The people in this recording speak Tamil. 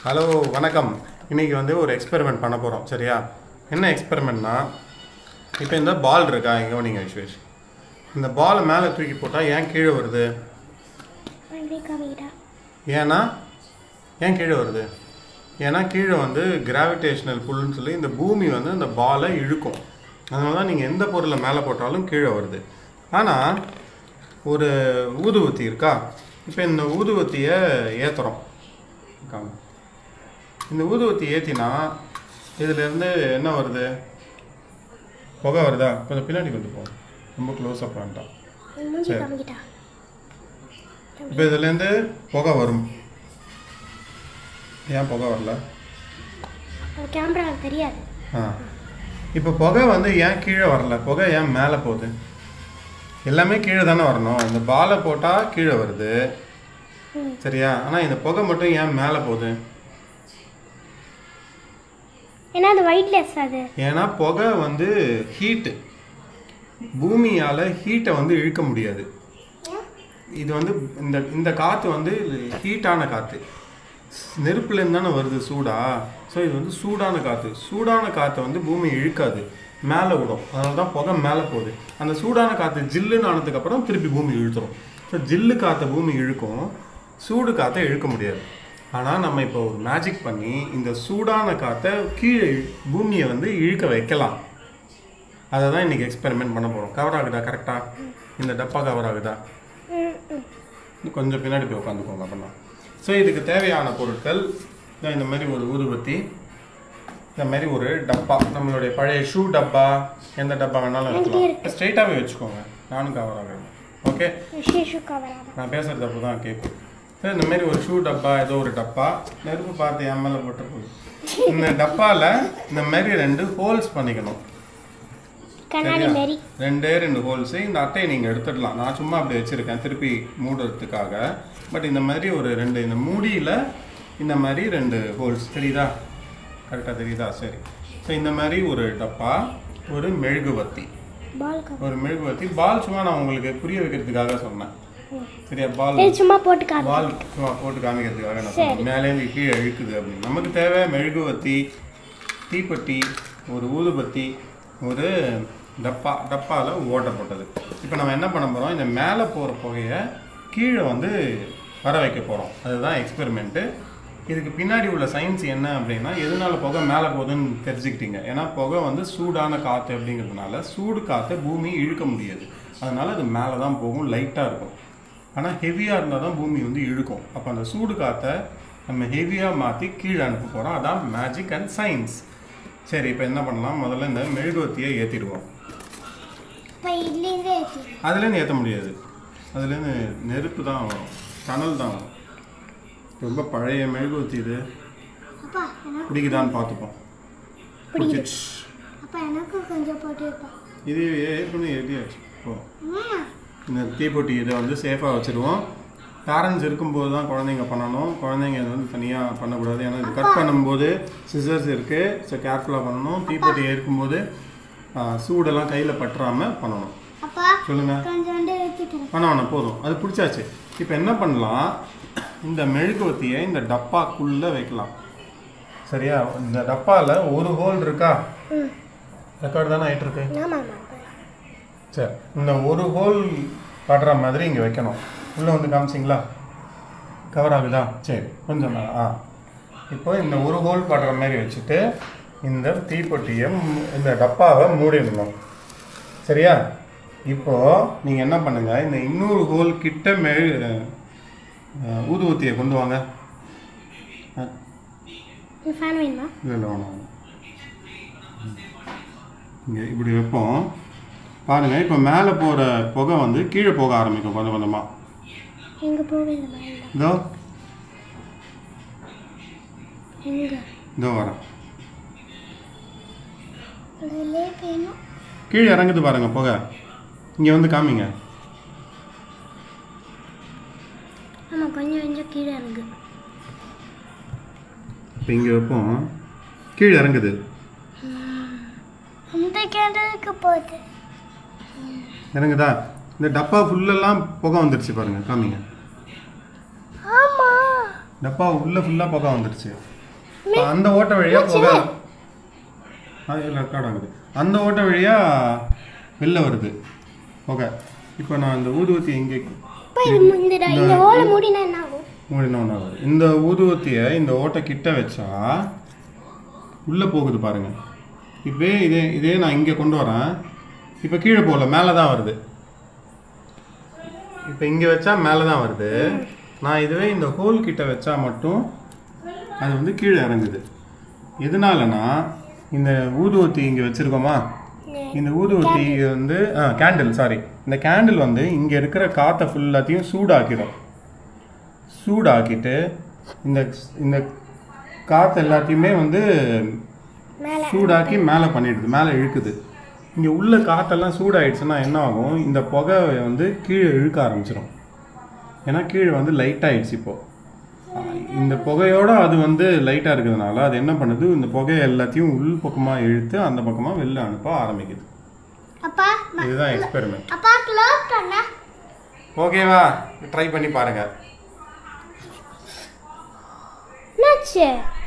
ஹலோ வணக்கம் இன்னைக்கு வந்து ஒரு எக்ஸ்பெரிமெண்ட் பண்ண போகிறோம் சரியா என்ன எக்ஸ்பெரிமெண்ட்னா இப்போ இந்த பால் இருக்கா எங்கே நீங்கள் விஸ்வேஷ் இந்த பாலை மேலே தூக்கி போட்டால் ஏன் கீழே வருது அப்படியே காமிக்கிட்டா ஏன்னா ஏன் கீழே வருது ஏன்னா கீழே வந்து கிராவிடேஷனல் புல்லுன்னு சொல்லி இந்த பூமி வந்து இந்த பாலை இழுக்கும் அதனால தான் நீங்கள் எந்த பொருளை மேலே போட்டாலும் கீழே வருது ஆனால் ஒரு ஊதுவத்தி இருக்கா இப்போ இந்த ஊதுவத்தியை ஏற்றுறோம் காமி. இந்த ஊதுவத்தி ஏற்றினா இதுலேருந்து என்ன வருது புகை வருதா கொஞ்சம் பின்னாடி கொண்டு போ ரொம்ப க்ளோஸ் அப் வேண்டாம் மூஞ்சி சரி. காமிக்கிட்டா இப்போ இதுலேருந்து புகை வரும் ஏன் புகை வரல அது கேமரா தெரியாது ஆ இப்போ புகை வந்து ஏன் கீழே வரல புகை ஏன் மேலே போகுது எல்லாமே கீழே தானே வரணும் இந்த பாலை போட்டால் கீழே வருது ம். சரியா ஆனால் இந்த புகை மட்டும் ஏன் மேலே போகுது ஏன்னா அது ஒயிட்லெஸ் அது ஏன்னா புகை வந்து ஹீட்டு பூமியால் ஹீட்டை வந்து இழுக்க முடியாது இது வந்து இந்த இந்த காற்று வந்து ஹீட்டான காற்று நெருப்புலேருந்து தானே வருது சூடா ஸோ இது வந்து சூடான காற்று சூடான காற்றை வந்து பூமி இழுக்காது மேலே விடும் அதனால தான் புகை மேலே போகுது அந்த சூடான காற்று ஜில்லுன்னு ஆனதுக்கப்புறம் திருப்பி பூமி இழுத்துரும் ஸோ ஜில்லு காற்றை பூமி இழுக்கும் சூடு காற்றை இழுக்க முடியாது ஆனால் நம்ம இப்போ ஒரு மேஜிக் பண்ணி இந்த சூடான காற்றை கீழே இழு- பூமியை வந்து இழுக்க வைக்கலாம் அதை தான் இன்றைக்கி எக்ஸ்பெரிமெண்ட் பண்ண போகிறோம் கவர் ஆகுதா கரெக்டாக இந்த டப்பா கவர் ஆகுதா ம், ம். இன்னும் கொஞ்சம் பின்னாடி போய் உட்காந்துக்கோங்க அப்படின்னா ஸோ இதுக்கு தேவையான பொருட்கள் இதான் இந்த மாதிரி ஒரு ஊதுபத்தி இந்த மாதிரி ஒரு டப்பா நம்மளுடைய பழைய ஷூ டப்பா எந்த டப்பா வேணாலும் வைக்கலாம் ஸ்ட்ரைட்டாகவே வச்சுக்கோங்க நானும் கவர் ஆகிறேன் ஓகே ஷீஷு கவர் ஆகும் நான் பேசுகிறது அப்போ தான் கேட்கும் சரி இந்த மாதிரி ஒரு ஷூ டப்பா ஏதோ ஒரு டப்பா நெருப்பு பார்த்து என் மேலே போட்டு போகுது இந்த டப்பாவில் இந்த மாதிரி ரெண்டு ஹோல்ஸ் பண்ணிக்கணும் கண்ணாடி சரியா? மாரி ரெண்டே ரெண்டு ஹோல்ஸு இந்த அட்டையை நீங்கள் எடுத்துடலாம் நான் சும்மா அப்படி வச்சுருக்கேன் திருப்பி மூடுறதுக்காக பட் இந்த மாதிரி ஒரு ரெண்டு இந்த மூடியில் இந்த மாதிரி ரெண்டு ஹோல்ஸ் தெரியுதா கரெக்டாக தெரியுதா சரி ஸோ இந்த மாதிரி ஒரு டப்பா ஒரு மெழுகுவத்தி பால் கவர் ஒரு மெழுகுவத்தி பால் சும்மா நான் உங்களுக்கு புரிய வைக்கிறதுக்காக சொன்னேன் சரியா பால் இது சும்மா போட்டு காமி பால் சும்மா போட்டு காமிக்கிறதுக்காக நான் சொன்னேன் மேலேருந்து கீழே இழுக்குது அப்படின்னு நமக்கு தேவை மெழுகுவத்தி தீப்பெட்டி ஒரு ஊதுபத்தி ஒரு டப்பா டப்பாவில் ஓட்டப்பட்டது இப்போ நம்ம என்ன பண்ண போகிறோம் இந்த மேலே போகிற புகையை கீழே வந்து வர வைக்க போகிறோம் அதுதான் எக்ஸ்பெரிமெண்ட்டு இதுக்கு பின்னாடி உள்ள சயின்ஸ் என்ன அப்படின்னா எதனால புகை மேலே போகுதுன்னு தெரிஞ்சுக்கிட்டீங்க ஏன்னா புகை வந்து சூடான காற்று அப்படிங்கிறதுனால சூடு காற்றை பூமி இழுக்க முடியாது அதனால அது மேலே தான் போகும் லைட்டாக இருக்கும் ஆனால் ஹெவியாக இருந்தால் தான் பூமி வந்து இழுக்கும் அப்போ அந்த சூடு காற்றை நம்ம ஹெவியாக மாற்றி கீழே அனுப்ப போகிறோம் அதான் மேஜிக் அண்ட் சயின்ஸ் சரி இப்போ என்ன பண்ணலாம் முதல்ல இந்த மெழுகுவத்தியை ஏற்றிடுவோம் இப்போ இதுலேருந்தே அதுலேருந்து ஏற்ற முடியாது அதுலேருந்து நெருப்பு தான் வரும் டனல் தான் வரும் ரொம்ப பழைய மெழுகுவத்தி இது அப்பா எனக்கு பிடிக்குதான்னு பார்த்துப்போம் பிடிச்சிச்சு அப்பா எனக்கும் கொஞ்சம் போட்டு வைப்பா இது ஏற்கனவே ஏற்றியாச்சு ஓ இந்த தீப்பொட்டி இதை வந்து சேஃபாக வச்சுருவோம் பேரண்ட்ஸ் இருக்கும்போது தான் குழந்தைங்க பண்ணணும் குழந்தைங்க இதை வந்து தனியாக பண்ணக்கூடாது ஏன்னா இது கட் பண்ணும்போது சிசர்ஸ் இருக்குது ஸோ கேர்ஃபுல்லாக பண்ணணும் தீப்பொட்டி இருக்கும்போது ஆ, சூடெல்லாம் கையில் பற்றாமல் பண்ணணும் அப்பா சொல்லுங்கள் கொஞ்சோண்டு வச்சுக்கிறேன் பண்ண வேணாம் போதும் அது பிடிச்சாச்சு இப்போ என்ன பண்ணலாம் இந்த மெழுகுவத்தியை இந்த டப்பாக்குள்ளே வைக்கலாம் சரியா இந்த டப்பாவில் ஒரு ஹோல் இருக்கா ம் ரெக்கார்டு தானே ஆகிட்டு இருக்கு ஆமாம் ஆமாம் சரி இந்த ஒரு ஹோல் படுற மாதிரி இங்கே வைக்கணும் உள்ளே வந்து காமிச்சிங்களா கவர் ஆகுதா சரி கொஞ்சம் மேல. ஆ இப்போ இந்த ஒரு ஹோல் படுற மாதிரி வச்சுட்டு இந்த தீப்பெட்டியை மூ- இந்த டப்பாவை மூடிடணும் சரியா இப்போ நீங்கள் என்ன பண்ணுங்க இந்த இன்னொரு ஹோல் கிட்ட மெழு அஹ், ஊதுவத்தியை கொண்டு வாங்க ஃபேன் வேணுமா இல்லை இல்லை வேணாம் இங்கே இப்படி வைப்போம் பாருங்கள் இப்போ மேலே போகிற புகை வந்து கீழே போக ஆரம்பிக்கும் கொஞ்சம் கொஞ்சமாக எங்கே போகுது இந்த மாதிரி இதோ எங்கே இதோ வரேன் அதிலே வேணும் கீழே இறங்குது பாருங்க புகை இங்கே வந்து காமிங்க ஆமாம் கொஞ்சம் கொஞ்சம் கீழே இருக்கு இப்போ இங்கே வைப்போம் கீழே இறங்குது அந்த கேண்டலுக்கு போகுது இறங்குதா இந்த டப்பா ஃபுல்லெல்லாம் புகை வந்துருச்சு பாருங்க காமிங்க ஆமாம் டப்பா உள்ள ஃபுல்லாக புகை வந்துருச்சு இப்ப அந்த ஓட்டை வழியா புகை அது ரெக்கார்ட் ஆகுது அந்த ஓட்டை வழியா வெளில வருது ஓகே இப்போ நான் இந்த ஊதுவத்தி இங்கே அப்பா இது மு- இந்த இந்த ஓலை மூடினா என்ன ஆகும் மூடினோன்னு ஆகுது இந்த ஊதுவத்தியை இந்த ஓட்டை கிட்ட வச்சா உள்ளே போகுது பாருங்க இப்போ இதே இதே நான் இங்கே கொண்டு வரேன் இப்போ கீழே போகல மேலே தான் வருது இப்போ இங்கே வச்சா மேலே தான் வருது நான் இதுவே இந்த ஹோல் கிட்ட வச்சா மட்டும் அது வந்து கீழே இறங்குது எதனாலனா இந்த ஊதுவத்தி இங்கே வச்சுருக்கோமா இந்த ஊதுவத்தி வந்து கேண்டில் சாரி இந்த கேண்டில் வந்து இங்கே இருக்கிற காற்றை ஃபுல்லாத்தையும் சூடாக்கிடும் சூடாக்கிட்டு இந்த இந்த காற்று எல்லாத்தையுமே வந்து மேலே சூடாக்கி மேலே பண்ணிடுது மேலே இழுக்குது இங்கே உள்ள காற்றெல்லாம் சூடாயிடுச்சுன்னா என்ன ஆகும் இந்த புகை வந்து கீழே இழுக்க ஆரம்பிச்சிடும் ஏன்னா கீழே வந்து லைட் ஆயிடுச்சு இப்போ இந்த புகையோட அது வந்து லைட்டாக இருக்கிறதுனால அது என்ன பண்ணுது இந்த புகையை எல்லாத்தையும் உள் பக்கமாக இழுத்து அந்த பக்கமாக வெளில அனுப்ப ஆரம்பிக்குது அப்பா இதுதான் எக்ஸ்பெரிமெண்ட் அப்பா க்ளோஸ் பண்ண ஓகேவா ட்ரை பண்ணி பாருங்க என்னாச்சு